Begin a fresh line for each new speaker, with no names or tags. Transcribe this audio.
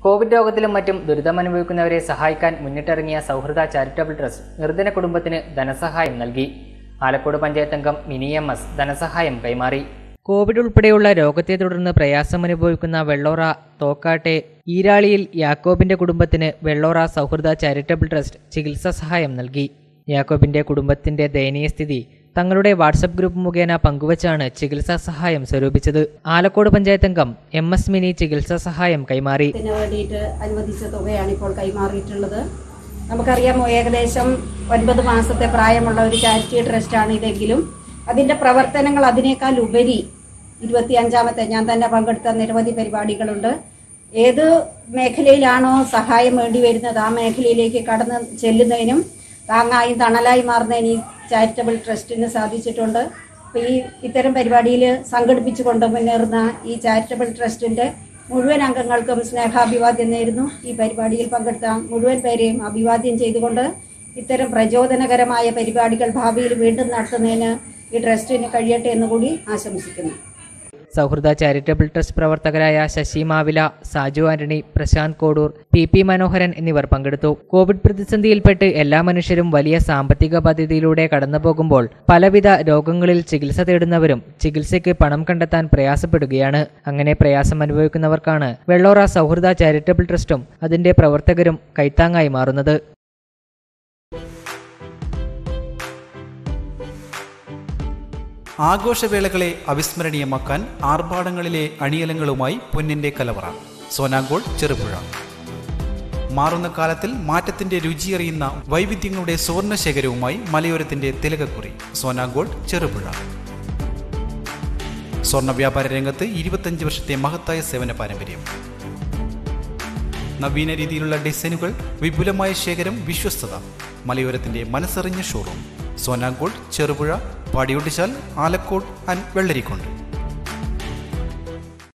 Covid രോഗത്തിലും മറ്റും ദുരിതമനുഭവിക്കുന്നവരെ സഹായിക്കാൻ മുന്നിട്ടിറങ്ങിയ സൗഹൃദ ചാരിറ്റബിൾ ട്രസ്റ്റ് നിർധന കുടുംബത്തിന് ധനസഹായം നൽകി ആലക്കോട് പഞ്ചായത്ത് അംഗം മിനി എം എസ് ധനസഹായം കൈമാറി കോവിഡ് ഉൾപ്പെടെയുള്ള രോഗത്തെ തുടർന്ന് പ്രയാസമനുഭവിക്കുന്ന വെള്ളോറ തോക്കാട്ടെ ഈരാളിയിൽ യാക്കോബിന്റെ കുടുംബത്തിന് വെള്ളോറ സൗഹൃദ ചാരിറ്റബിൾ ട്രസ്റ്റ് ചികിത്സാ സഹായം നൽകി യാക്കോബിന്റെ കുടുംബത്തിന്റെ ദയനീയ സ്ഥിതി തങ്ങളുടെ വാട്സപ്പ് ഗ്രൂപ്പ് മുഖേന പങ്കുവച്ചാണ് ചികിത്സാ സഹായം സ്വരൂപിച്ചത് ആലക്കോട് പഞ്ചായത്ത് അംഗം എം എസ് മിനി ചികിത്സാ സഹായം കൈമാറി
ത്തിന് വേണ്ടിയിട്ട് അനുവദിച്ച തുകയാണ് ഇപ്പോൾ കൈമാറിയിട്ടുള്ളത് നമുക്കറിയാമോ ഏകദേശം ഒൻപത് മാസത്തെ പ്രായമുള്ള ഒരു ചാരിറ്റി ട്രസ്റ്റാണ് ഇതെങ്കിലും അതിൻ്റെ പ്രവർത്തനങ്ങൾ അതിനേക്കാൾ ഉപരി ഇരുപത്തി അഞ്ചാമത്തെ ഞാൻ തന്നെ പങ്കെടുത്ത നിരവധി പരിപാടികളുണ്ട് ഏത് മേഖലയിലാണോ സഹായം വേണ്ടി വരുന്നത് ആ മേഖലയിലേക്ക് കടന്ന് ചെല്ലുന്നതിനും താങ്ങായും തണലായി മാറുന്നതിന് ഈ ചാരിറ്റബിൾ ട്രസ്റ്റിന് സാധിച്ചിട്ടുണ്ട് അപ്പോൾ ഈ ഇത്തരം പരിപാടിയിൽ സംഘടിപ്പിച്ചുകൊണ്ട് മുന്നേറുന്ന ഈ ചാരിറ്റബിൾ ട്രസ്റ്റിൻ്റെ മുഴുവൻ അംഗങ്ങൾക്കും സ്നേഹാഭിവാദ്യം നേരുന്നു ഈ പരിപാടിയിൽ പങ്കെടുത്ത മുഴുവൻ പേരെയും അഭിവാദ്യം ചെയ്തുകൊണ്ട് ഇത്തരം പ്രചോദനകരമായ പരിപാടികൾ ഭാവിയിൽ വീണ്ടും നടത്തുന്നതിന് ഈ ട്രസ്റ്റിന് കഴിയട്ടെ എന്ന് കൂടി ആശംസിക്കുന്നു
സൗഹൃദ ചാരിറ്റബിൾ ട്രസ്റ്റ് പ്രവർത്തകരായ Shashi Mavila Saju Antony Prashanth Kodur P P Manoharan എന്നിവർ പങ്കെടുത്തു കോവിഡ് പ്രതിസന്ധിയിൽപ്പെട്ട് എല്ലാ മനുഷ്യരും വലിയ സാമ്പത്തിക ബാധ്യതയിലൂടെ കടന്നുപോകുമ്പോൾ പലവിധ രോഗങ്ങളിൽ ചികിത്സ തേടുന്നവരും ചികിത്സയ്ക്ക് പണം കണ്ടെത്താൻ പ്രയാസപ്പെടുകയാണ് അങ്ങനെ പ്രയാസം അനുഭവിക്കുന്നവർക്കാണ് വെള്ളോറ സൗഹൃദ ചാരിറ്റബിൾ ട്രസ്റ്റും അതിന്റെ പ്രവർത്തകരും കൈത്താങ്ങായി മാറുന്നത്
ആഘോഷവേളകളെ അവിസ്മരണീയമാക്കാൻ ആർഭാടങ്ങളിലെ അണിയലങ്ങളുമായി പൊന്നിന്റെ കലവറ സോനാങ്കോൾ ചെറുപുഴ മാറുന്ന കാലത്തിൽ മാറ്റത്തിന്റെ രുചിയറിയുന്ന വൈവിധ്യങ്ങളുടെ സുവർണശേഖരവുമായി മലയോരത്തിന്റെ തിലകക്കുറി സോനാങ്കോൾ ചെറുപുഴ സ്വർണ്ണ വ്യാപാര രംഗത്ത് ഇരുപത്തഞ്ച് വർഷത്തെ മഹത്തായ സേവന പാരമ്പര്യം നവീന രീതിയിലുള്ള ഡിസൈനുകൾ വിപുലമായ ശേഖരം വിശ്വസ്തത മലയോരത്തിന്റെ മനസ്സറിഞ്ഞ ഷോറൂം സോനാങ്കോട് ചെറുപുഴ പാടിയൊട്ടിച്ചാൽ ആലക്കോട് ആൻഡ് വെള്ളരിക്കോണ്ട്